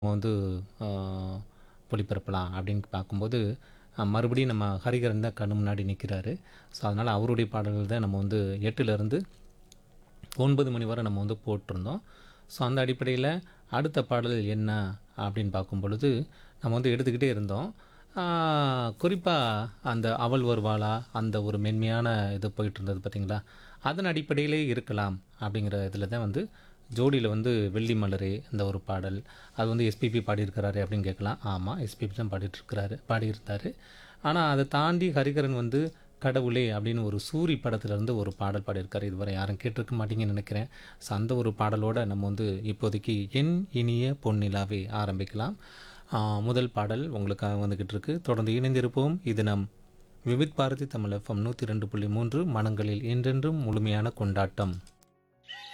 வந்து ஆ, ஒளிபரப்பலாம் அப்படின்னு பார்க்கும்போது அ, மறுபடியும் நம்ம ஹரிகரன் தான் கண்ணு முன்னாடி நிற்கிறாரு ஸோ அதனால் அவருடைய பாடல்கள் தான் நம்ம வந்து எட்டுலேருந்து ஒன்பது மணி வரை நம்ம வந்து போட்டிருந்தோம் ஸோ அந்த அடிப்படையில் அடுத்த பாடல் என்ன அப்படின்னு பார்க்கும் பொழுது நம்ம வந்து எடுத்துக்கிட்டே இருந்தோம் குறிப்பாக அந்த அவள் வருவாளா அந்த ஒரு மென்மையான இது போயிட்டு இருந்தது பார்த்தீங்களா அதன் அடிப்படையிலே இருக்கலாம் அப்படிங்கிற இதில் தான் வந்து ஜோடியில் வந்து வெள்ளி மலரே இந்த ஒரு பாடல் அது வந்து எஸ்பிபி பாடியிருக்கிறாரு அப்படின்னு கேட்கலாம் ஆமாம் எஸ்பிபி தான் பாடிட்டுருக்கிறாரு பாடியிருந்தார் ஆனால் அதை தாண்டி ஹரிகரன் வந்து கடவுளே அப்படின்னு ஒரு சூரி படத்துலேருந்து ஒரு பாடல் பாடியிருக்காரு இதுவரை யாரும் கேட்டிருக்க மாட்டீங்கன்னு நினைக்கிறேன் ஸோ அந்த ஒரு பாடலோட நம்ம வந்து இப்போதைக்கு என் இனிய பொன்னிலாவே ஆரம்பிக்கலாம் ஆ, முதல் பாடல் உங்களுக்காக வந்துக்கிட்டு இருக்கு தொடர்ந்து இணைந்திருப்போம் இது நம் விவித் பாரதி தமிழ் எஃப்எம் நூற்றி ரெண்டு புள்ளி மூன்று மனங்களில் என்றென்றும் முழுமையான கொண்டாட்டம்